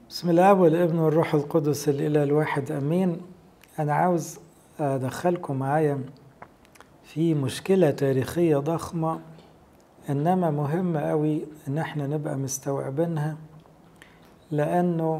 بسم الله والابن والروح القدس الإله الواحد أمين أنا عاوز أدخلكم معايا في مشكلة تاريخية ضخمة إنما مهمة قوي إن احنا نبقى مستوعبينها لأنه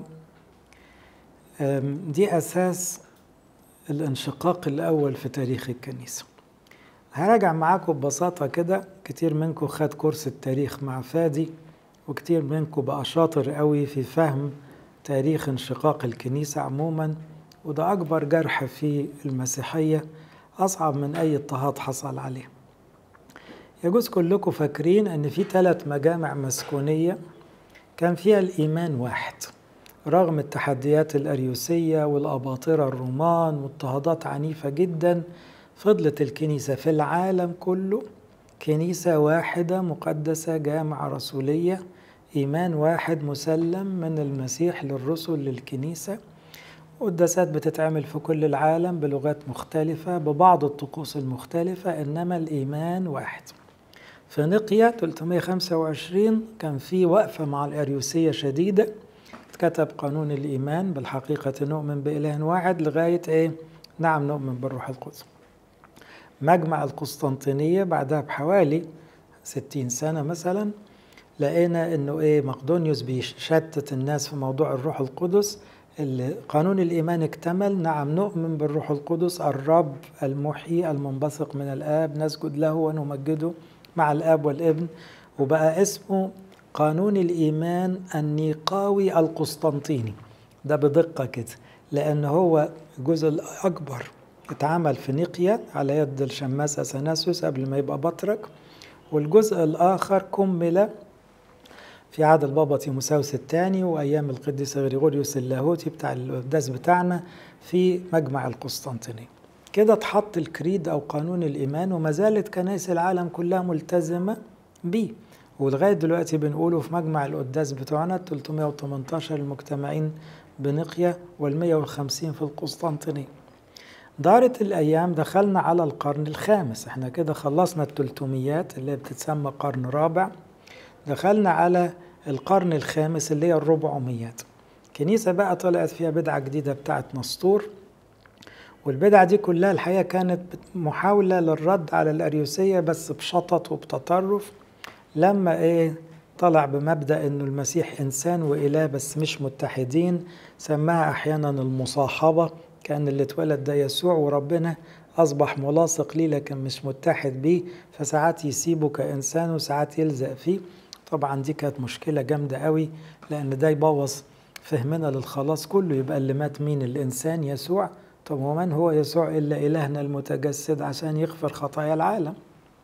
دي أساس الانشقاق الأول في تاريخ الكنيسة هراجع معاكم ببساطة كده كتير منكم خد كورس التاريخ مع فادي وكتير منكم بقى شاطر قوي في فهم تاريخ انشقاق الكنيسة عموما وده أكبر جرح في المسيحية أصعب من أي اضطهاد حصل عليه يجوز كلكم فاكرين أن في ثلاث مجامع مسكونية كان فيها الإيمان واحد رغم التحديات الأريوسية والأباطرة الرومان واضطهادات عنيفة جدا فضلت الكنيسة في العالم كله كنيسة واحدة مقدسة جامعة رسولية إيمان واحد مسلم من المسيح للرسل للكنيسة قداسات بتتعمل في كل العالم بلغات مختلفة ببعض الطقوس المختلفة إنما الإيمان واحد في نقيا 325 كان في وقفة مع الأريوسية شديدة اتكتب قانون الإيمان بالحقيقة نؤمن بإله واحد لغاية إيه؟ نعم نؤمن بالروح القدس مجمع القسطنطينية بعدها بحوالي ستين سنة مثلا لقينا انه ايه مقدونيوس بيشتت الناس في موضوع الروح القدس اللي قانون الايمان اكتمل نعم نؤمن بالروح القدس الرب المحيي المنبثق من الاب نسجد له ونمجده مع الاب والابن وبقى اسمه قانون الايمان النيقاوي القسطنطيني ده بدقه كده لان هو الجزء الاكبر اتعمل في نيقيا على يد الشماس اثناسيوس قبل ما يبقى بطرك والجزء الاخر كمل في عهد البابا تيموساوس الثاني وايام القديس غريغوريوس اللاهوتي بتاع القداس بتاعنا في مجمع القسطنطينية كده اتحط الكريد او قانون الايمان وما زالت كنائس العالم كلها ملتزمه بيه ولغايه دلوقتي بنقوله في مجمع القداس بتوعنا 318 المجتمعين بنقيا وال 150 في القسطنطينية دارت الايام دخلنا على القرن الخامس احنا كده خلصنا التلتميات اللي بتتسمى قرن رابع دخلنا على القرن الخامس اللي هي الربعميات كنيسة بقى طلعت فيها بدعة جديدة بتاعت نسطور والبدعة دي كلها الحقيقة كانت محاولة للرد على الأريوسية بس بشطط وبتطرف لما إيه طلع بمبدأ إنه المسيح إنسان وإله بس مش متحدين سماها أحيانا المصاحبة كان اللي اتولد ده يسوع وربنا أصبح ملاصق ليه لكن مش متحد بيه فساعات يسيبه كإنسان وساعات يلزق فيه طبعا دي كانت مشكلة جامدة قوي لأن ده يبوظ فهمنا للخلاص كله يبقى اللي مات مين الإنسان يسوع طب ومن هو يسوع إلا إلهنا المتجسد عشان يغفر خطايا العالم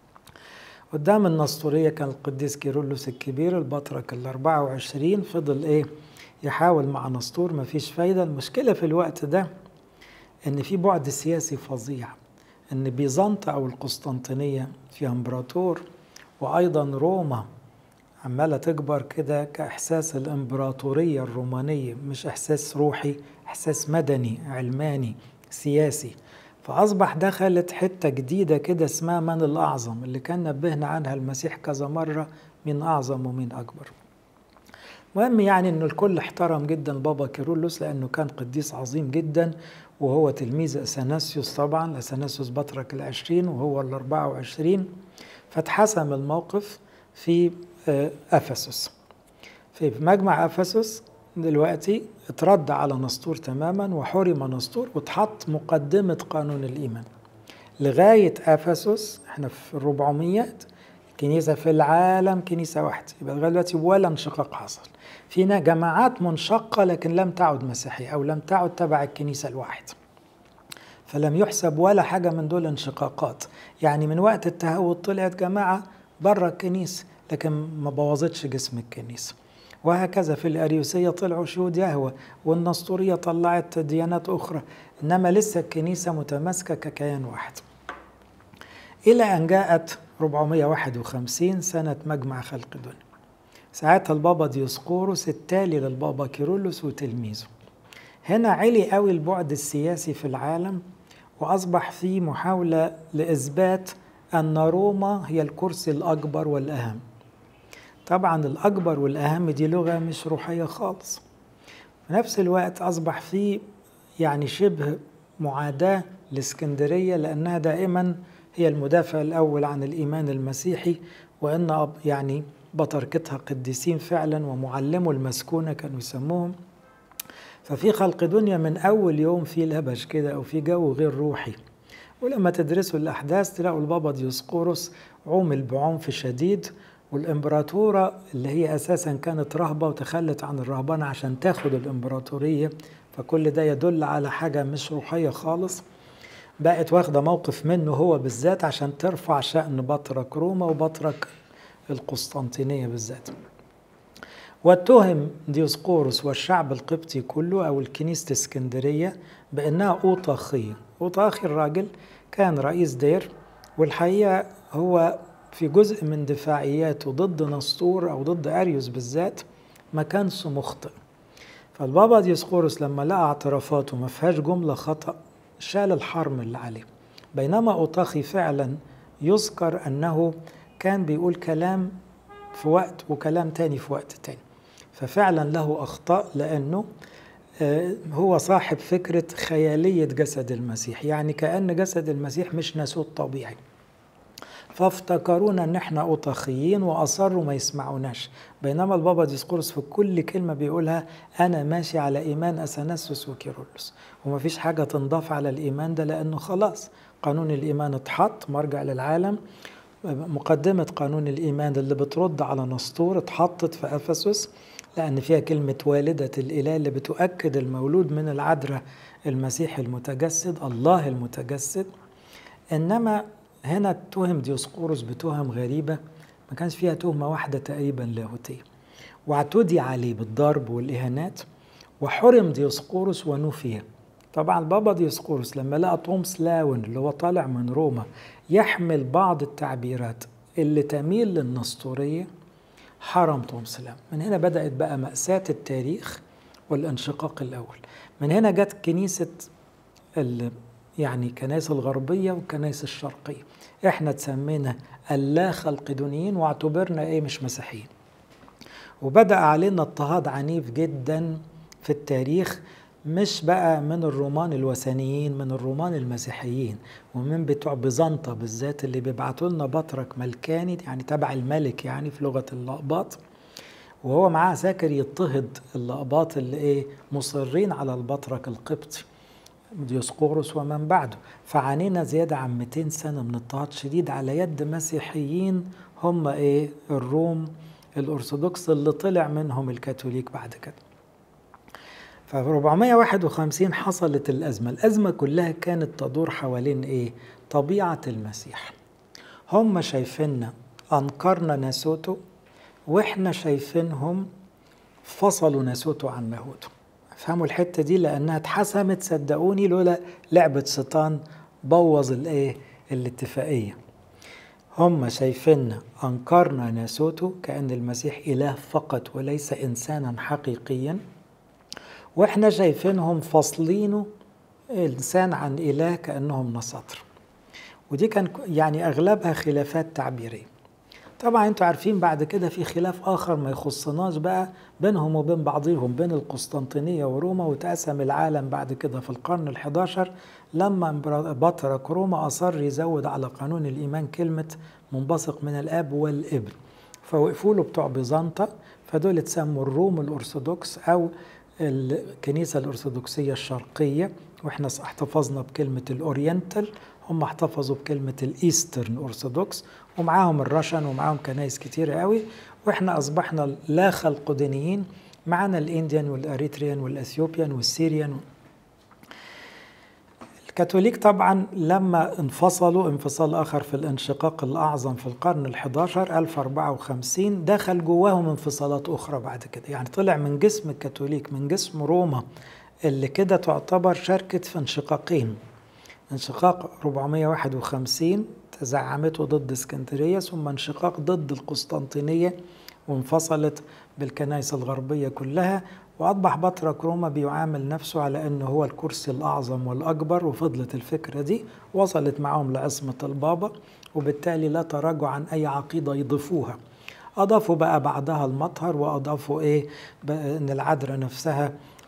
قدام النسطورية كان القديس كيرلس الكبير البطرك ال 24 فضل إيه يحاول مع نسطور مفيش فايدة المشكلة في الوقت ده إن في بعد سياسي فظيع إن بيزنطة أو القسطنطينية فيها إمبراطور وأيضا روما عمالة تكبر كده كإحساس الإمبراطورية الرومانية مش إحساس روحي إحساس مدني علماني سياسي فأصبح دخلت حتة جديدة كده اسمها من الأعظم اللي كان نبهنا عنها المسيح كذا مرة من أعظم ومن أكبر مهم يعني انه الكل احترم جدا بابا كيرلس لانه كان قديس عظيم جدا وهو تلميذ اثناسيوس طبعا اثناسيوس بطرك العشرين وهو الاربعة وعشرين فاتحسم الموقف في افسس في مجمع افسس دلوقتي اترد على نسطور تماما وحرم نسطور واتحط مقدمة قانون الإيمان لغاية أفسس احنا في الربعميات كنيسة في العالم كنيسة واحدة يبقى لغاية دلوقتي ولا انشقاق حصل فينا جماعات منشقة لكن لم تعد مسيحية أو لم تعد تبع الكنيسة الواحدة فلم يحسب ولا حاجة من دول انشقاقات يعني من وقت التهود طلعت جماعة بره الكنيسة لكن ما بوظتش جسم الكنيسة وهكذا في الأريوسية طلعوا شهود يهوى والنسطورية طلعت ديانات أخرى إنما لسه الكنيسة متماسكة ككيان واحد إلى أن جاءت 451 سنة مجمع خلق الدنيا ساعتها البابا ديوسقوروس التالي للبابا كيرلس وتلميذه هنا علي قوي البعد السياسي في العالم وأصبح في محاولة لإثبات أن روما هي الكرسي الأكبر والأهم طبعا الأكبر والأهم دي لغة مش روحية خالص في نفس الوقت أصبح في يعني شبه معاداة لاسكندرية لأنها دائما هي المدافع الأول عن الإيمان المسيحي وأن يعني بطركتها قديسين فعلا ومعلمو المسكونة كانوا يسموهم ففي خلق دنيا من أول يوم في لبش كده أو في جو غير روحي ولما تدرسوا الأحداث تلاقوا البابا ديوسقورس عومل بعنف شديد والإمبراطورة اللي هي أساسا كانت رهبة وتخلت عن الرهبنة عشان تاخد الإمبراطورية فكل ده يدل على حاجة مش روحية خالص بقت واخدة موقف منه هو بالذات عشان ترفع شأن بطرك روما وبطرك القسطنطينية بالذات واتهم ديوسقورس والشعب القبطي كله أو الكنيسة اسكندرية بأنها أوطاخية أوطاخي الراجل كان رئيس دير والحقيقة هو في جزء من دفاعياته ضد نسطور أو ضد أريوس بالذات ما كانش مخطئ فالبابا ديوسقورس لما لقى اعترافاته ما فيهاش جملة خطأ شال الحرم اللي عليه بينما أوطاخي فعلا يذكر أنه كان بيقول كلام في وقت وكلام تاني في وقت تاني ففعلا له أخطاء لأنه هو صاحب فكرة خيالية جسد المسيح يعني كأن جسد المسيح مش ناسوت طبيعي فافتكرونا ان احنا اوطاخيين واصروا ما يسمعوناش بينما البابا ديسقورس في كل كلمه بيقولها انا ماشي على ايمان اثناسوس وكيرلس ومفيش حاجه تنضاف على الايمان ده لانه خلاص قانون الايمان اتحط مرجع للعالم مقدمه قانون الايمان اللي بترد على نسطور اتحطت في افسس لان فيها كلمه والده الاله اللي بتؤكد المولود من العذراء المسيح المتجسد الله المتجسد انما هنا اتهم ديوسقورس بتهم غريبة ما كانش فيها تهمة واحدة تقريبا لاهوتية واعتدي عليه بالضرب والإهانات وحرم ديوسقورس ونفي طبعا بابا ديوسقورس لما لقى تومس لاون اللي هو طالع من روما يحمل بعض التعبيرات اللي تميل للنسطورية حرم تومس لاون من هنا بدأت بقى مأساة التاريخ والانشقاق الأول من هنا جت كنيسة يعني كنائس الغربية والكنائس الشرقية احنا تسمينا اللا خلقدونيين واعتبرنا ايه مش مسيحيين وبدأ علينا اضطهاد عنيف جدا في التاريخ مش بقى من الرومان الوثنيين من الرومان المسيحيين ومن بتوع بيزنطة بالذات اللي بيبعتوا لنا بطرك ملكاني يعني تبع الملك يعني في لغة الأقباط وهو معاه عساكر يضطهد الأقباط اللي ايه مصرين على البطرك القبطي ديوسقورس ومن بعده فعانينا زيادة عن 200 سنة من اضطهاد شديد على يد مسيحيين هم ايه الروم الأرثوذكس اللي طلع منهم الكاثوليك بعد كده ف 451 حصلت الأزمة الأزمة كلها كانت تدور حوالين ايه طبيعة المسيح هم شايفيننا أنكرنا ناسوته وإحنا شايفينهم فصلوا ناسوته عن لاهوته فهموا الحته دي لانها اتحسمت صدقوني لولا لعبه شيطان بوظ الايه الاتفاقيه هم شايفيننا انكرنا ناسوته كان المسيح اله فقط وليس انسانا حقيقيا واحنا شايفينهم فاصلينه انسان عن اله كانهم نساطر ودي كان يعني اغلبها خلافات تعبيريه طبعا انتوا عارفين بعد كده في خلاف اخر ما يخصناش بقى بينهم وبين بعضهم بين القسطنطينيه وروما وتقسم العالم بعد كده في القرن ال11 لما بطرك روما اصر يزود على قانون الايمان كلمه منبثق من الاب والابن فوقفوا له بتوع بيزنطة فدول اتسموا الروم الارثوذكس او الكنيسه الارثوذكسيه الشرقيه واحنا احتفظنا بكلمه الاورينتال هم احتفظوا بكلمة الإيسترن أرثوذكس ومعاهم الرشن ومعاهم كنايس كتيرة قوي وإحنا أصبحنا لا خلقدينيين معنا الإنديان والأريتريان والأثيوبيان والسيريان الكاثوليك طبعا لما انفصلوا انفصال آخر في الانشقاق الأعظم في القرن الحداشر 1054 دخل جواهم انفصالات أخرى بعد كده يعني طلع من جسم الكاثوليك من جسم روما اللي كده تعتبر شركة في انشقاقين انشقاق 451 تزعمته ضد اسكندرية ثم انشقاق ضد القسطنطينية وانفصلت بالكنائس الغربية كلها وأصبح بطرك روما بيعامل نفسه على أنه هو الكرسي الأعظم والأكبر وفضلت الفكرة دي وصلت معهم لعصمة البابا وبالتالي لا تراجع عن أي عقيدة يضيفوها أضافوا بقى بعدها المطهر وأضافوا إيه أن العذراء نفسها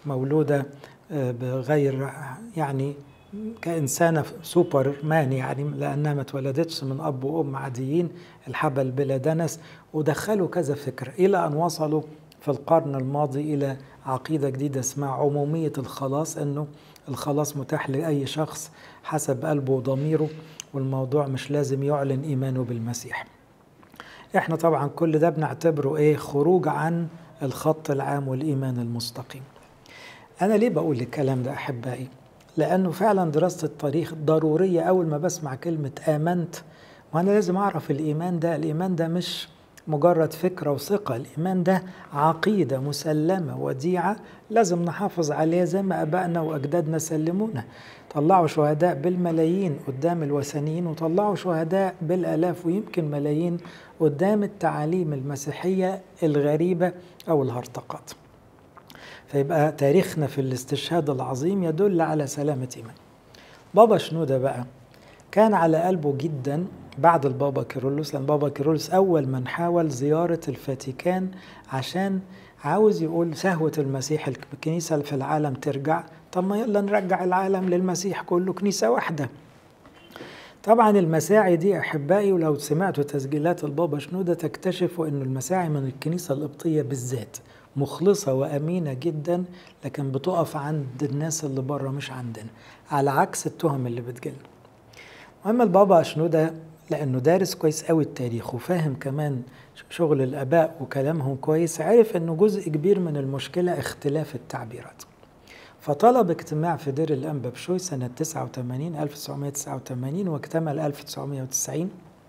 مولودة بغير يعني كإنسانة سوبر مان يعني لأنها ما اتولدتش من أب وأم عاديين الحبل بلا دنس ودخلوا كذا فكرة إلى أن وصلوا في القرن الماضي إلى عقيدة جديدة اسمها عمومية الخلاص أنه الخلاص متاح لأي شخص حسب قلبه وضميره والموضوع مش لازم يعلن إيمانه بالمسيح احنا طبعا كل ده بنعتبره ايه خروج عن الخط العام والإيمان المستقيم أنا ليه بقول الكلام ده أحبائي؟ لأنه فعلا دراسة التاريخ ضرورية أول ما بسمع كلمة آمنت وأنا لازم أعرف الإيمان ده الإيمان ده مش مجرد فكرة وثقة الإيمان ده عقيدة مسلمة وديعة لازم نحافظ عليها زي ما أبائنا وأجدادنا سلمونا طلعوا شهداء بالملايين قدام الوثنيين وطلعوا شهداء بالآلاف ويمكن ملايين قدام التعاليم المسيحية الغريبة أو الهرطقات فيبقى تاريخنا في الاستشهاد العظيم يدل على سلامة إيمان بابا شنودة بقى كان على قلبه جدا بعد البابا كيرلس لأن بابا كيرلس أول من حاول زيارة الفاتيكان عشان عاوز يقول سهوة المسيح الكنيسة في العالم ترجع طب ما يلا نرجع العالم للمسيح كله كنيسة واحدة طبعا المساعي دي أحبائي ولو سمعتوا تسجيلات البابا شنودة تكتشفوا أن المساعي من الكنيسة القبطية بالذات مخلصة وأمينة جدا لكن بتقف عند الناس اللي بره مش عندنا على عكس التهم اللي بتجيلنا المهم البابا شنودة لأنه دارس كويس قوي التاريخ وفاهم كمان شغل الآباء وكلامهم كويس عرف أنه جزء كبير من المشكلة اختلاف التعبيرات فطلب اجتماع في دير الأنبا بشوي سنة 89 1989 واكتمل 1990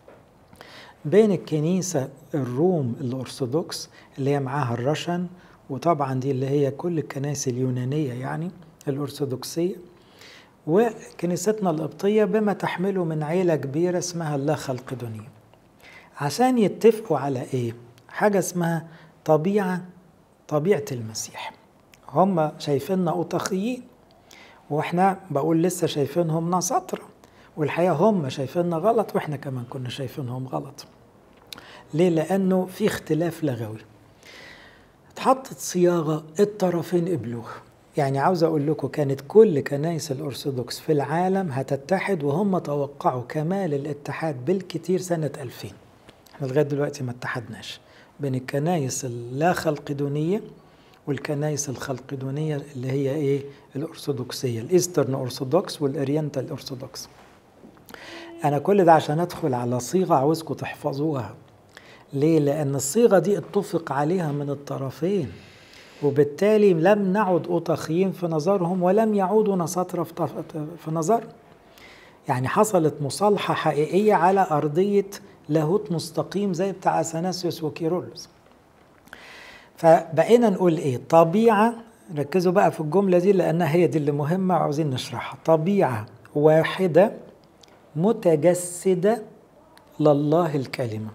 بين الكنيسة الروم الأرثوذكس اللي هي معاها الرشن وطبعا دي اللي هي كل الكنائس اليونانية يعني الأرثوذكسية وكنيستنا القبطية بما تحمله من عيلة كبيرة اسمها اللاخة القدونية عشان يتفقوا على ايه؟ حاجة اسمها طبيعة طبيعة المسيح هم شايفيننا أوطخيين واحنا بقول لسه شايفينهم نسطرة والحقيقة هم شايفيننا غلط واحنا كمان كنا شايفينهم غلط ليه؟ لأنه في اختلاف لغوي اتحطت صياغة الطرفين قبلوها يعني عاوز أقول لكم كانت كل كنائس الأرثوذكس في العالم هتتحد وهم توقعوا كمال الاتحاد بالكتير سنة 2000 احنا لغاية دلوقتي ما اتحدناش بين الكنائس اللا خلقدونية والكنائس الخلقدونية اللي هي ايه الأرثوذكسية الإيسترن أرثوذكس والأرينتال أرثوذكس أنا كل ده عشان أدخل على صيغة عاوزكم تحفظوها ليه؟ لأن الصيغة دي اتفق عليها من الطرفين وبالتالي لم نعد أوطخيين في نظرهم ولم يعودوا نساطرة في نظر يعني حصلت مصالحة حقيقية على أرضية لاهوت مستقيم زي بتاع أثناسيوس وكيرولوس فبقينا نقول إيه طبيعة ركزوا بقى في الجملة دي لأنها هي دي اللي مهمة وعاوزين نشرحها طبيعة واحدة متجسدة لله الكلمة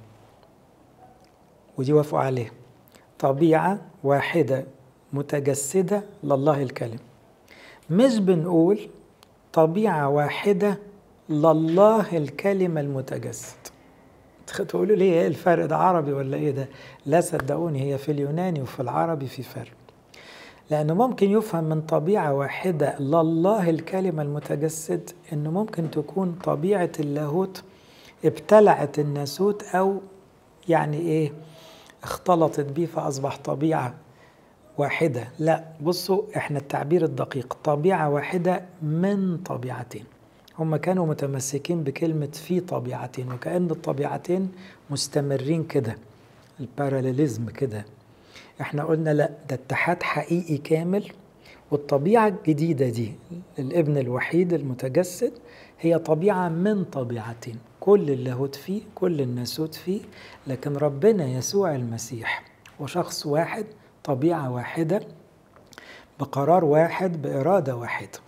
ودي وافقوا عليها طبيعة واحدة متجسدة لله الكلمة مش بنقول طبيعة واحدة لله الكلمة المتجسد تقولوا لي ايه الفرق ده عربي ولا ايه ده لا صدقوني هي في اليوناني وفي العربي في فرق لأنه ممكن يفهم من طبيعة واحدة لله الكلمة المتجسد إنه ممكن تكون طبيعة اللاهوت ابتلعت الناسوت أو يعني إيه اختلطت بيه فأصبح طبيعة واحدة لا بصوا احنا التعبير الدقيق طبيعة واحدة من طبيعتين هم كانوا متمسكين بكلمة في طبيعتين وكأن الطبيعتين مستمرين كده الباراليزم كده احنا قلنا لا ده اتحاد حقيقي كامل والطبيعة الجديدة دي الابن الوحيد المتجسد هي طبيعة من طبيعتين كل اللاهوت فيه كل الناسوت فيه لكن ربنا يسوع المسيح وشخص واحد طبيعة واحدة بقرار واحد بإرادة واحدة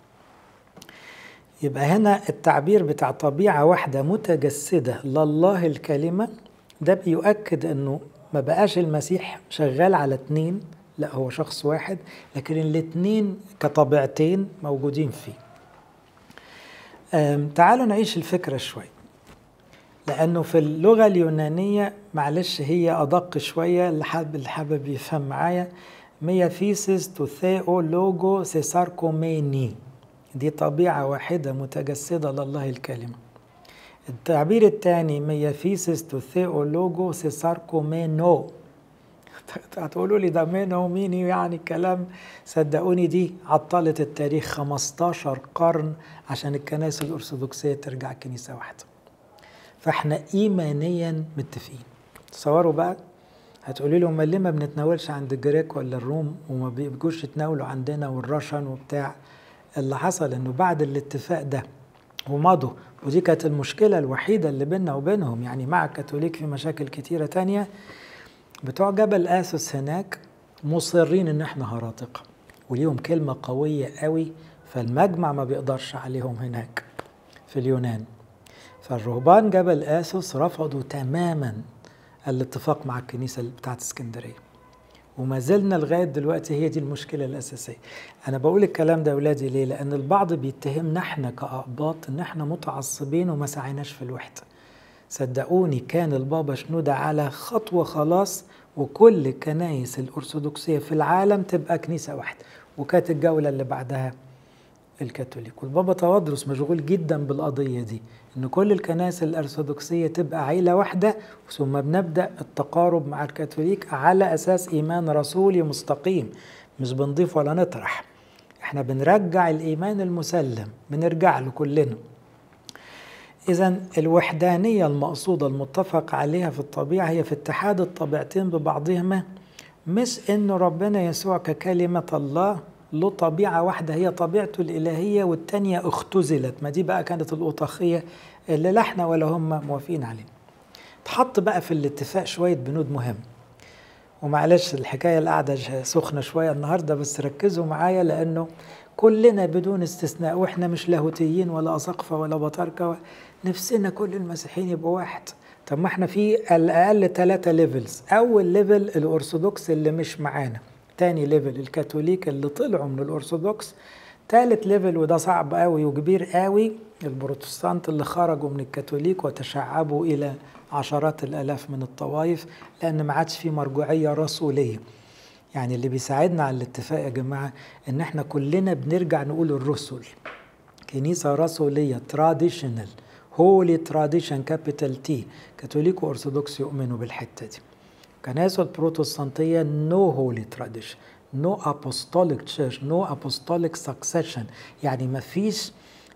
يبقى هنا التعبير بتاع طبيعة واحدة متجسدة لله الكلمة ده بيؤكد انه ما بقاش المسيح شغال على اتنين لا هو شخص واحد لكن الاتنين كطبيعتين موجودين فيه تعالوا نعيش الفكرة شوي لأنه في اللغة اليونانية معلش هي أدق شوية اللي حابب اللي حابب يفهم معايا ميافيسيس تو ثيو لوجو سيساركوميني دي طبيعة واحدة متجسدة لله الكلمة التعبير الثاني ميافيسيس تو ثيو لوجو سيساركومينو هتقولوا لي ده مينو ميني يعني كلام صدقوني دي عطلت التاريخ 15 قرن عشان الكنائس الأرثوذكسية ترجع كنيسة واحدة فاحنا إيمانيا متفقين تصوروا بقى هتقولي لهم ليه ما بنتناولش عند الجريك ولا الروم وما بيجوش يتناولوا عندنا والرشن وبتاع اللي حصل انه بعد الاتفاق ده ومضوا ودي كانت المشكله الوحيده اللي بيننا وبينهم يعني مع الكاثوليك في مشاكل كتيره تانية بتوع جبل اسوس هناك مصرين ان احنا هراطقه وليهم كلمه قويه قوي فالمجمع ما بيقدرش عليهم هناك في اليونان فالرهبان جبل اسوس رفضوا تماما الاتفاق مع الكنيسة بتاعت اسكندرية وما زلنا لغاية دلوقتي هي دي المشكلة الأساسية أنا بقول الكلام ده أولادي ليه لأن البعض بيتهمنا إحنا كأقباط إن إحنا متعصبين وما سعيناش في الوحدة صدقوني كان البابا شنودة على خطوة خلاص وكل الكنايس الأرثوذكسية في العالم تبقى كنيسة واحدة وكانت الجولة اللي بعدها الكاثوليك والبابا توادرس مشغول جدا بالقضية دي ان كل الكنائس الارثوذكسيه تبقى عيله واحده ثم بنبدا التقارب مع الكاثوليك على اساس ايمان رسولي مستقيم مش بنضيف ولا نطرح احنا بنرجع الايمان المسلم بنرجع له كلنا اذا الوحدانيه المقصوده المتفق عليها في الطبيعه هي في اتحاد الطبيعتين ببعضهما مش انه ربنا يسوع ككلمه الله له طبيعة واحدة هي طبيعته الإلهية والتانية اختزلت ما دي بقى كانت الأوطاخية اللي لا احنا ولا هم موافقين عليه تحط بقى في الاتفاق شوية بنود مهم ومعلش الحكاية القعدة سخنة شوية النهاردة بس ركزوا معايا لأنه كلنا بدون استثناء واحنا مش لاهوتيين ولا أساقفة ولا بطاركة نفسنا كل المسيحيين يبقوا واحد طب ما احنا في الأقل ثلاثة ليفلز أول ليفل الأرثوذكس اللي مش معانا تاني ليفل الكاثوليك اللي طلعوا من الأرثوذكس تالت ليفل وده صعب قوي وكبير قوي البروتستانت اللي خرجوا من الكاثوليك وتشعبوا إلى عشرات الآلاف من الطوائف لأن ما عادش في مرجعية رسولية يعني اللي بيساعدنا على الاتفاق يا جماعة إن إحنا كلنا بنرجع نقول الرسل كنيسة رسولية تراديشنال هولي تراديشن كابيتال تي كاثوليك وأرثوذكس يؤمنوا بالحتة دي كنائس البروتستانتية no holy tradition no apostolic church no apostolic succession يعني ما فيش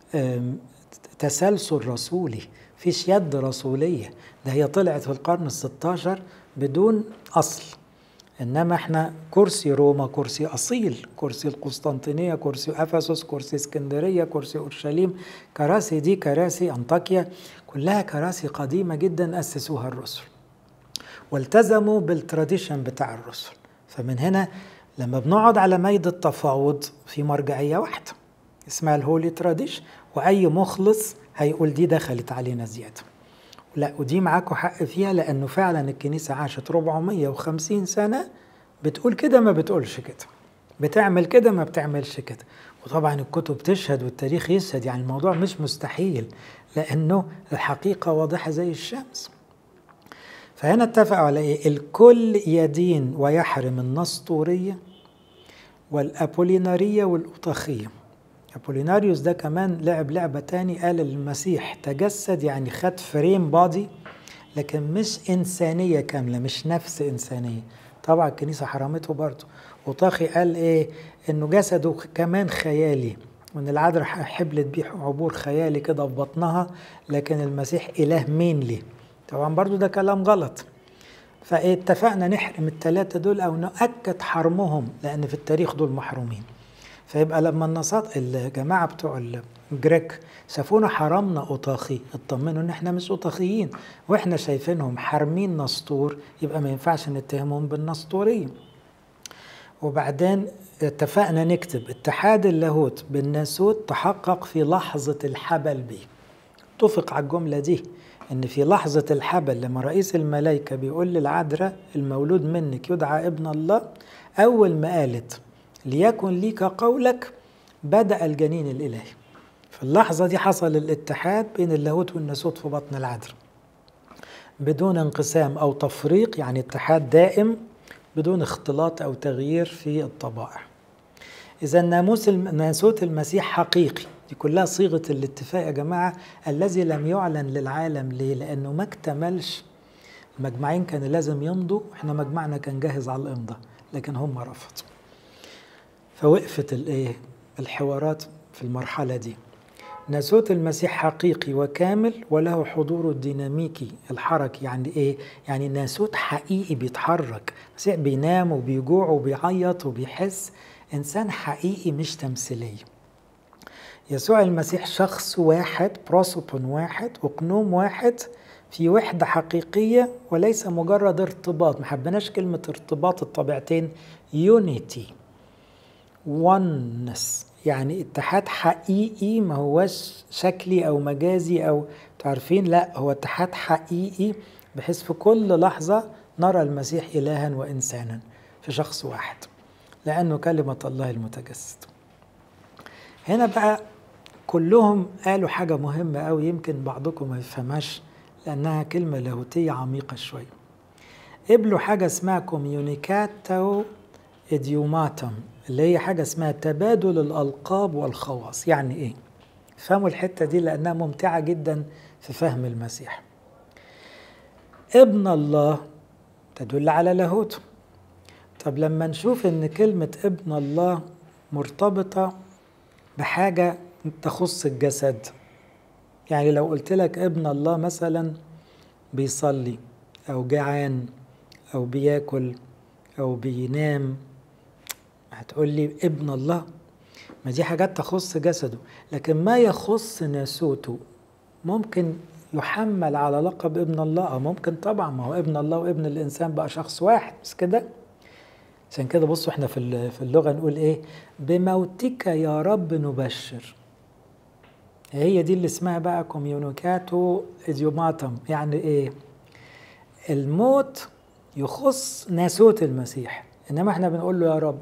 تسلسل رسولي فيش يد رسولية ده هي طلعت في القرن الستاشر بدون أصل إنما إحنا كرسي روما كرسي أصيل كرسي القسطنطينية كرسي أفسس كرسي اسكندرية كرسي أورشليم كراسي دي كراسي أنطاكيا كلها كراسي قديمة جدا أسسوها الرسل والتزموا بالتراديشن بتاع الرسل فمن هنا لما بنقعد على ميد التفاوض في مرجعية واحدة اسمها الهولي تراديشن وأي مخلص هيقول دي دخلت علينا زيادة لا ودي معاكم حق فيها لأنه فعلا الكنيسة عاشت 450 سنة بتقول كده ما بتقولش كده بتعمل كده ما بتعملش كده وطبعا الكتب تشهد والتاريخ يشهد يعني الموضوع مش مستحيل لأنه الحقيقة واضحة زي الشمس فهنا اتفقوا على ايه الكل يدين ويحرم النسطورية والأبولينارية والأوطاخية أبوليناريوس ده كمان لعب لعبة تاني قال المسيح تجسد يعني خد فريم بادي لكن مش إنسانية كاملة مش نفس إنسانية طبعا الكنيسة حرمته برضه وطاخي قال إيه إنه جسده كمان خيالي وإن العذراء حبلت بيه عبور خيالي كده في بطنها لكن المسيح إله مين ليه طبعا برضو ده كلام غلط فاتفقنا نحرم الثلاثة دول أو نؤكد حرمهم لأن في التاريخ دول محرومين فيبقى لما النصات الجماعة بتوع الجريك شافونا حرمنا أوطاخي اطمنوا إن إحنا مش أوطاخيين وإحنا شايفينهم حارمين نسطور يبقى ما ينفعش نتهمهم بالنسطورية وبعدين اتفقنا نكتب اتحاد اللاهوت بالناسوت تحقق في لحظة الحبل به اتفق على الجملة دي ان في لحظة الحبل لما رئيس الملائكة بيقول للعذراء المولود منك يدعى ابن الله اول ما قالت ليكن ليك قولك بدأ الجنين الالهي في اللحظة دي حصل الاتحاد بين اللاهوت والناسوت في بطن العذراء بدون انقسام او تفريق يعني اتحاد دائم بدون اختلاط أو تغيير في الطبائع إذا ناموس ناسوت المسيح حقيقي دي كلها صيغة الاتفاق يا جماعة الذي لم يعلن للعالم ليه؟ لأنه ما اكتملش المجمعين كان لازم يمضوا احنا مجمعنا كان جاهز على الإمضاء لكن هم رفضوا فوقفت الايه الحوارات في المرحلة دي ناسوت المسيح حقيقي وكامل وله حضوره الديناميكي الحركي يعني ايه يعني ناسوت حقيقي بيتحرك المسيح بينام وبيجوع وبيعيط وبيحس انسان حقيقي مش تمثيليه يسوع المسيح شخص واحد بروسوبون واحد وقنوم واحد في وحدة حقيقية وليس مجرد ارتباط ما حبناش كلمة ارتباط الطبيعتين يونيتي oneness يعني اتحاد حقيقي ما هوش شكلي او مجازي او تعرفين لا هو اتحاد حقيقي بحيث في كل لحظة نرى المسيح إلها وإنسانا في شخص واحد لأنه كلمة الله المتجسد هنا بقى كلهم قالوا حاجة مهمة أوي يمكن بعضكم ما يفهمهاش لأنها كلمة لاهوتية عميقة شوية قبلوا حاجة اسمها كوميونيكاتو إديوماتم اللي هي حاجة اسمها تبادل الألقاب والخواص يعني إيه؟ فهموا الحتة دي لأنها ممتعة جدا في فهم المسيح ابن الله تدل على لاهوته طب لما نشوف ان كلمة ابن الله مرتبطة بحاجة تخص الجسد يعني لو قلت لك ابن الله مثلا بيصلي او جعان او بياكل او بينام هتقول لي ابن الله ما دي حاجات تخص جسده لكن ما يخص ناسوته ممكن يحمل على لقب ابن الله أو ممكن طبعا ما هو ابن الله وابن الانسان بقى شخص واحد بس كده عشان كده بصوا احنا في في اللغه نقول ايه بموتك يا رب نبشر هي دي اللي اسمها بقى كوميونيكاتو اديوماتم يعني ايه الموت يخص ناسوت المسيح انما احنا بنقول له يا رب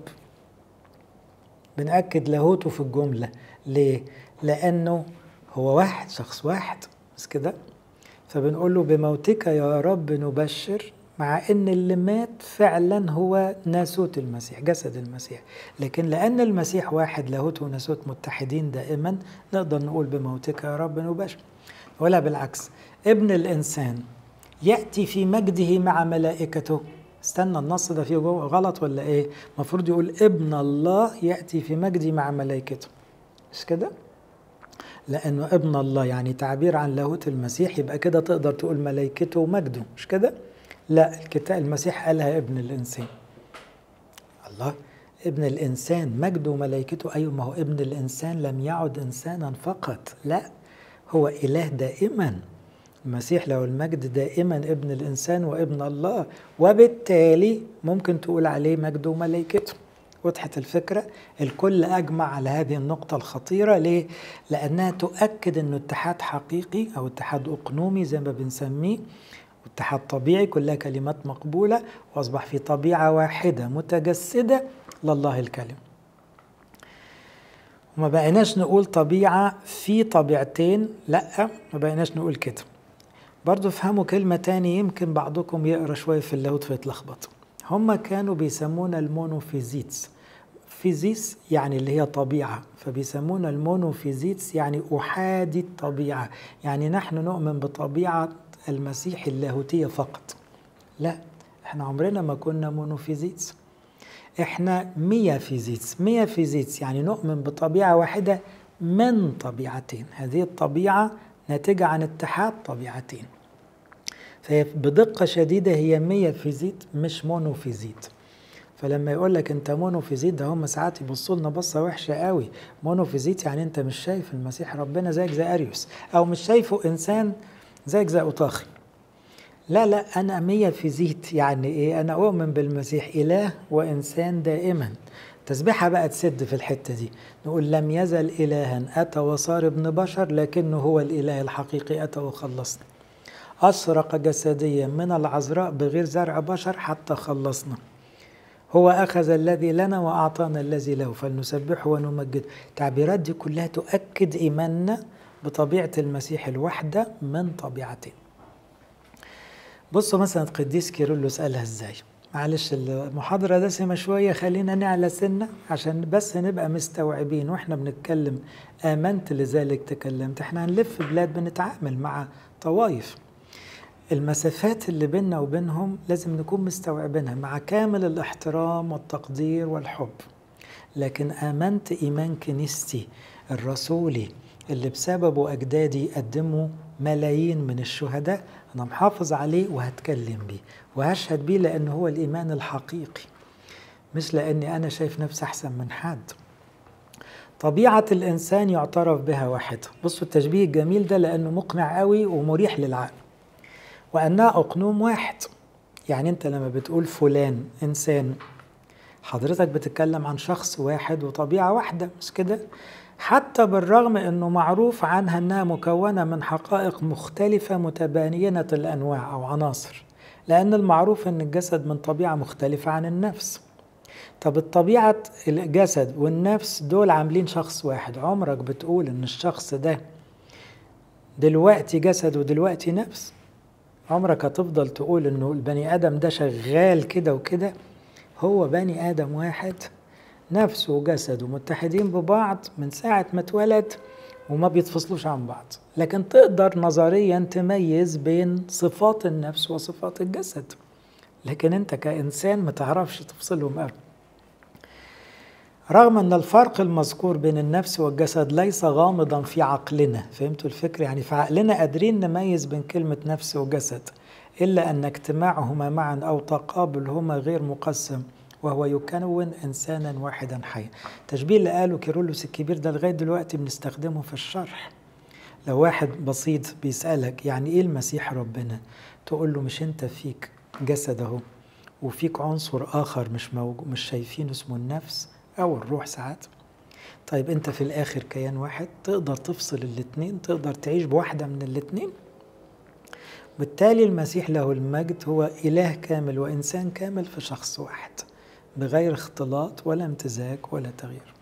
بنأكد لاهوته في الجملة ليه؟ لأنه هو واحد شخص واحد بس كده فبنقول له بموتك يا رب نبشر مع ان اللي مات فعلا هو ناسوت المسيح جسد المسيح لكن لان المسيح واحد لاهوت وناسوت متحدين دائما نقدر نقول بموتك يا رب نبشر ولا بالعكس ابن الانسان ياتي في مجده مع ملائكته استنى النص ده فيه غلط ولا ايه المفروض يقول ابن الله ياتي في مجدي مع ملائكته مش كده لانه ابن الله يعني تعبير عن لاهوت المسيح يبقى كده تقدر تقول ملائكته ومجده مش كده لا الكتاب المسيح قالها ابن الانسان الله ابن الانسان مجده وملائكته ايوه ما هو ابن الانسان لم يعد انسانا فقط لا هو اله دائما المسيح له المجد دائما ابن الانسان وابن الله وبالتالي ممكن تقول عليه مجد وملائكته وضحت الفكرة الكل أجمع على هذه النقطة الخطيرة ليه؟ لأنها تؤكد أنه اتحاد حقيقي أو اتحاد أقنومي زي ما بنسميه اتحاد طبيعي كلها كلمات مقبولة وأصبح في طبيعة واحدة متجسدة لله الكلم وما بقيناش نقول طبيعة في طبيعتين لا ما بقيناش نقول كده برضو افهموا كلمة تاني يمكن بعضكم يقرأ شوية في اللاهوت فيتلخبط هم كانوا بيسمونا المونوفيزيتس فيزيس يعني اللي هي طبيعة فبيسمونا المونوفيزيتس يعني أحادي الطبيعة يعني نحن نؤمن بطبيعة المسيح اللاهوتية فقط لا احنا عمرنا ما كنا مونوفيزيتس احنا مية فيزيتس مية فيزيتس يعني نؤمن بطبيعة واحدة من طبيعتين هذه الطبيعة ناتجة عن اتحاد طبيعتين فهي بدقة شديدة هي مية فيزيت مش مونوفيزيت فلما يقول لك انت مونوفيزيت ده هم ساعات يبصوا لنا بصه وحشه قوي مونوفيزيت يعني انت مش شايف المسيح ربنا زيك زي اريوس او مش شايفه انسان زيك زي اوطاخي لا لا انا مية فيزيت يعني ايه انا اؤمن بالمسيح اله وانسان دائما تسبيحة بقى تسد في الحتة دي نقول لم يزل إلها أتى وصار ابن بشر لكنه هو الإله الحقيقي أتى وخلصنا أشرق جسديا من العذراء بغير زرع بشر حتى خلصنا هو أخذ الذي لنا وأعطانا الذي له فلنسبحه ونمجده التعبيرات دي كلها تؤكد إيماننا بطبيعة المسيح الوحدة من طبيعتين بصوا مثلا القديس كيرلس قالها ازاي معلش المحاضرة دسمة شوية خلينا نعلى سنة عشان بس نبقى مستوعبين واحنا بنتكلم آمنت لذلك تكلمت احنا هنلف بلاد بنتعامل مع طوائف المسافات اللي بيننا وبينهم لازم نكون مستوعبينها مع كامل الاحترام والتقدير والحب لكن آمنت إيمان كنيستي الرسولي اللي بسببه أجدادي قدموا ملايين من الشهداء أنا محافظ عليه وهتكلم بيه وهشهد بيه لأنه هو الإيمان الحقيقي مش لأني أنا شايف نفسي أحسن من حد طبيعة الإنسان يعترف بها واحدة بصوا التشبيه الجميل ده لأنه مقنع قوي ومريح للعقل وأنها أقنوم واحد يعني أنت لما بتقول فلان إنسان حضرتك بتتكلم عن شخص واحد وطبيعة واحدة مش كده حتى بالرغم أنه معروف عنها أنها مكونة من حقائق مختلفة متباينة الأنواع أو عناصر لأن المعروف أن الجسد من طبيعة مختلفة عن النفس طب الطبيعة الجسد والنفس دول عاملين شخص واحد عمرك بتقول أن الشخص ده دلوقتي جسد ودلوقتي نفس عمرك هتفضل تقول أنه البني آدم ده شغال كده وكده هو بني آدم واحد نفسه وجسده متحدين ببعض من ساعة ما اتولد وما بيتفصلوش عن بعض لكن تقدر نظريا تميز بين صفات النفس وصفات الجسد لكن انت كإنسان ما تعرفش تفصلهم أبدا رغم أن الفرق المذكور بين النفس والجسد ليس غامضا في عقلنا فهمتوا الفكرة يعني في عقلنا قادرين نميز بين كلمة نفس وجسد إلا أن اجتماعهما معا أو تقابلهما غير مقسم وهو يكون إنسانا واحدا حيا تشبيه اللي قاله كيرلس الكبير ده لغاية دلوقتي بنستخدمه في الشرح لو واحد بسيط بيسألك يعني إيه المسيح ربنا تقول له مش أنت فيك جسد أهو وفيك عنصر آخر مش موجود مش شايفينه اسمه النفس أو الروح ساعات طيب أنت في الآخر كيان واحد تقدر تفصل الاتنين تقدر تعيش بواحدة من الاتنين بالتالي المسيح له المجد هو إله كامل وإنسان كامل في شخص واحد بغير اختلاط ولا امتزاج ولا تغيير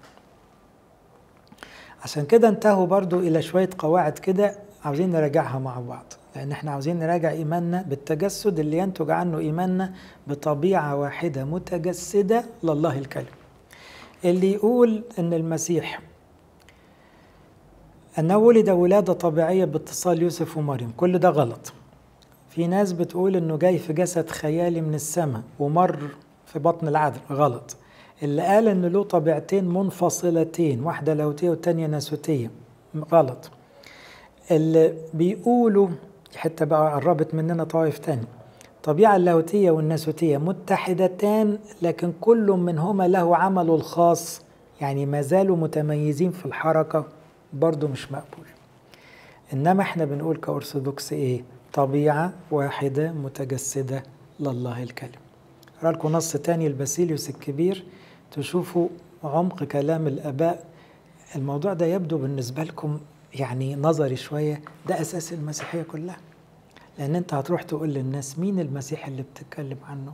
عشان كده انتهوا برضو إلى شوية قواعد كده عاوزين نراجعها مع بعض لأن احنا عاوزين نراجع إيماننا بالتجسد اللي ينتج عنه إيماننا بطبيعة واحدة متجسدة لله الكلم اللي يقول أن المسيح أنه ولد ولادة طبيعية باتصال يوسف ومريم كل ده غلط في ناس بتقول أنه جاي في جسد خيالي من السماء ومر في بطن العذراء غلط اللي قال ان له طبيعتين منفصلتين واحدة لاهوتية والتانية ناسوتية غلط اللي بيقولوا حتى بقى قربت مننا طائف تاني الطبيعة اللاهوتية والناسوتية متحدتان لكن كل منهما له عمله الخاص يعني ما زالوا متميزين في الحركة برضو مش مقبول إنما احنا بنقول كأرثوذكس إيه طبيعة واحدة متجسدة لله الكلم أقرأ لكم نص تاني الباسيليوس الكبير تشوفوا عمق كلام الآباء الموضوع ده يبدو بالنسبة لكم يعني نظري شوية ده أساس المسيحية كلها لأن أنت هتروح تقول للناس مين المسيح اللي بتتكلم عنه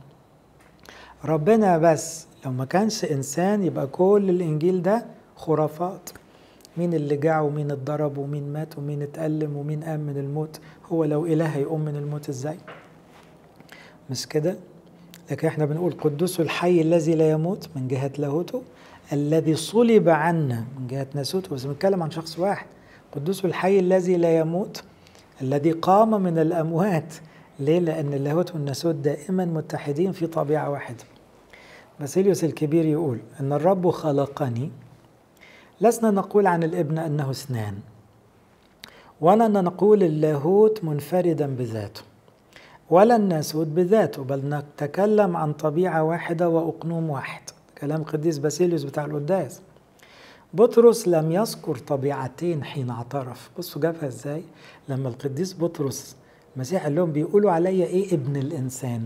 ربنا بس لو ما كانش إنسان يبقى كل الإنجيل ده خرافات مين اللي جاع ومين اتضرب ومين مات ومين اتألم ومين قام من الموت هو لو إله هيقوم من الموت إزاي مش كده لكن احنا بنقول قدوس الحي الذي لا يموت من جهة لاهوته الذي صلب عنا من جهة ناسوته بس بنتكلم عن شخص واحد قدوس الحي الذي لا يموت الذي قام من الأموات ليه؟ لأن اللاهوت والناسوت دائما متحدين في طبيعة واحدة باسيليوس الكبير يقول أن الرب خلقني لسنا نقول عن الابن أنه اثنان ولا نقول اللاهوت منفردا بذاته ولا الناسوت بذاته بل نتكلم عن طبيعة واحدة وأقنوم واحد كلام قديس باسيليوس بتاع القداس بطرس لم يذكر طبيعتين حين اعترف بصوا جابها ازاي لما القديس بطرس المسيح قال لهم بيقولوا عليا ايه ابن الانسان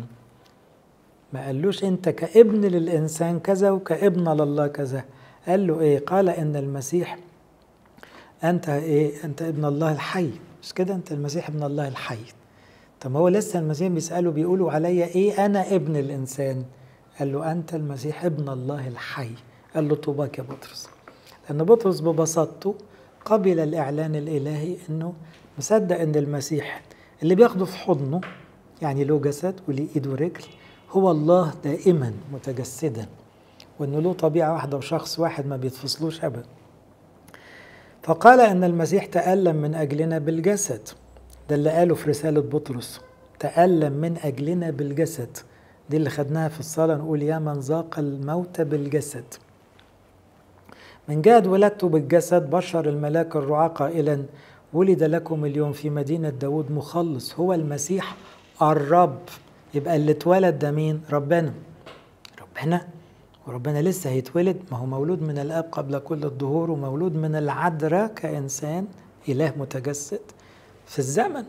ما قالوش انت كابن للانسان كذا وكابن لله كذا قال له ايه قال ان المسيح انت ايه انت ابن الله الحي مش كده انت المسيح ابن الله الحي طب هو لسه المسيح بيسألوا بيقولوا عليا ايه انا ابن الانسان قال له انت المسيح ابن الله الحي قال له طوباك يا بطرس لان بطرس ببساطته قبل الاعلان الالهي انه مصدق ان المسيح اللي بياخده في حضنه يعني له جسد وليه ايد ورجل هو الله دائما متجسدا وانه له طبيعه واحده وشخص واحد ما بيتفصلوش ابدا فقال ان المسيح تالم من اجلنا بالجسد ده اللي قاله في رساله بطرس تالم من اجلنا بالجسد دي اللي خدناها في الصلاه نقول يا من ذاق الموت بالجسد من جهة ولادته بالجسد بشر الملاك الرعاة قائلا ولد لكم اليوم في مدينة داود مخلص هو المسيح الرب يبقى اللي اتولد ده مين ربنا ربنا وربنا لسه هيتولد ما هو مولود من الاب قبل كل الظهور ومولود من العذراء كانسان اله متجسد في الزمن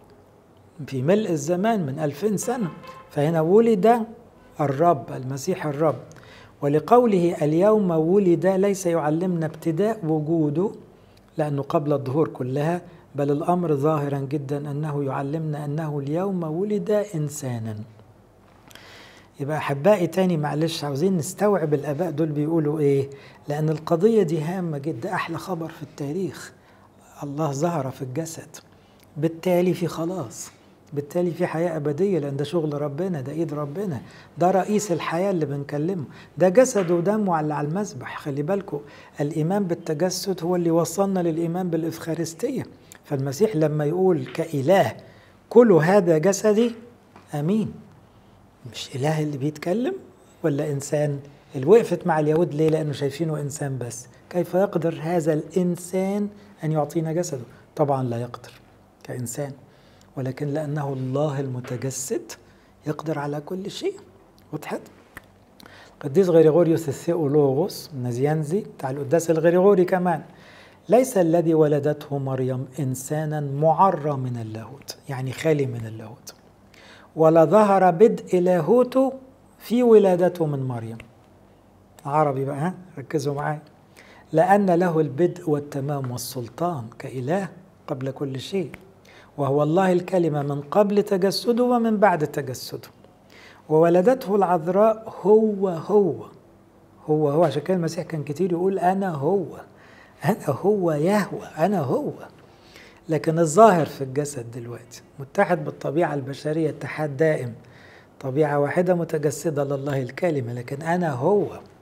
في ملء الزمان من ألفين سنة فهنا ولد الرب المسيح الرب ولقوله اليوم ولد ليس يعلمنا ابتداء وجوده لأنه قبل الظهور كلها بل الأمر ظاهرا جدا أنه يعلمنا أنه اليوم ولد إنسانا يبقى أحبائي تاني معلش عاوزين نستوعب الآباء دول بيقولوا إيه لأن القضية دي هامة جدا أحلى خبر في التاريخ الله ظهر في الجسد بالتالي في خلاص بالتالي في حياة أبدية لأن ده شغل ربنا ده إيد ربنا ده رئيس الحياة اللي بنكلمه ده جسد ودمه على المذبح خلي بالكم الإيمان بالتجسد هو اللي وصلنا للإيمان بالإفخارستية فالمسيح لما يقول كإله كل هذا جسدي أمين مش إله اللي بيتكلم ولا إنسان اللي وقفت مع اليهود ليه لأنه شايفينه إنسان بس كيف يقدر هذا الإنسان أن يعطينا جسده طبعا لا يقدر كإنسان ولكن لأنه الله المتجسد يقدر على كل شيء وضحت قديس غريغوريوس الثيولوغوس النزيانزي بتاع القداس الغريغوري كمان ليس الذي ولدته مريم إنسانا معرى من اللاهوت يعني خالي من اللاهوت ولا ظهر بدء لاهوته في ولادته من مريم عربي بقى ها ركزوا معايا لأن له البدء والتمام والسلطان كإله قبل كل شيء وهو الله الكلمة من قبل تجسده ومن بعد تجسده وولدته العذراء هو هو هو هو عشان كده المسيح كان كتير يقول أنا هو أنا هو يهوى أنا هو لكن الظاهر في الجسد دلوقتي متحد بالطبيعة البشرية اتحاد دائم طبيعة واحدة متجسدة لله الكلمة لكن أنا هو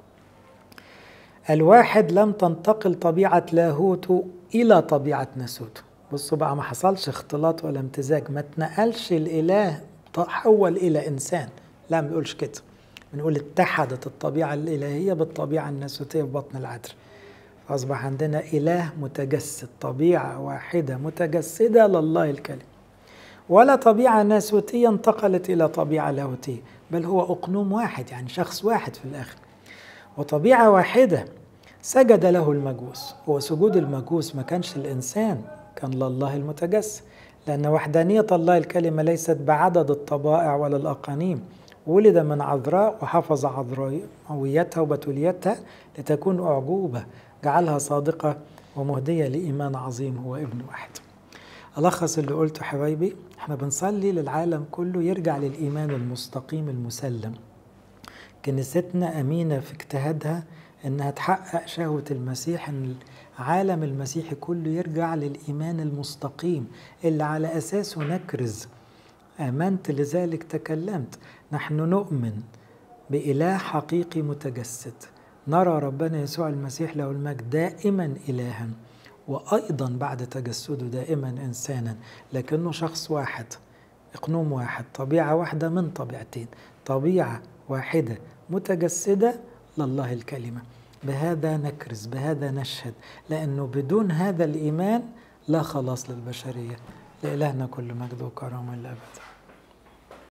الواحد لم تنتقل طبيعة لاهوته إلى طبيعة ناسوته بصوا بقى ما حصلش اختلاط ولا امتزاج ما اتنقلش الإله تحول إلى إنسان لا ما بنقولش كده بنقول اتحدت الطبيعة الإلهية بالطبيعة الناسوتية في بطن العذراء فأصبح عندنا إله متجسد طبيعة واحدة متجسدة لله الكلمة ولا طبيعة ناسوتية انتقلت إلى طبيعة لاهوتية بل هو أقنوم واحد يعني شخص واحد في الآخر وطبيعة واحدة سجد له المجوس هو سجود المجوس ما كانش الإنسان كان لله المتجسد لأن وحدانية الله الكلمة ليست بعدد الطبائع ولا الأقانيم ولد من عذراء وحفظ عذراويتها وبتوليتها لتكون أعجوبة جعلها صادقة ومهدية لإيمان عظيم هو ابن واحد ألخص اللي قلته حبايبي احنا بنصلي للعالم كله يرجع للإيمان المستقيم المسلم كنيستنا أمينة في اجتهادها إنها تحقق شهوة المسيح إن العالم المسيحي كله يرجع للإيمان المستقيم اللي على أساسه نكرز آمنت لذلك تكلمت نحن نؤمن بإله حقيقي متجسد نرى ربنا يسوع المسيح له المجد دائما إلها وأيضا بعد تجسده دائما إنسانا لكنه شخص واحد إقنوم واحد طبيعة واحدة من طبيعتين طبيعة واحدة متجسدة لله الكلمة بهذا نكرز بهذا نشهد لأنه بدون هذا الإيمان لا خلاص للبشرية لإلهنا كل مجد وكرم الأبد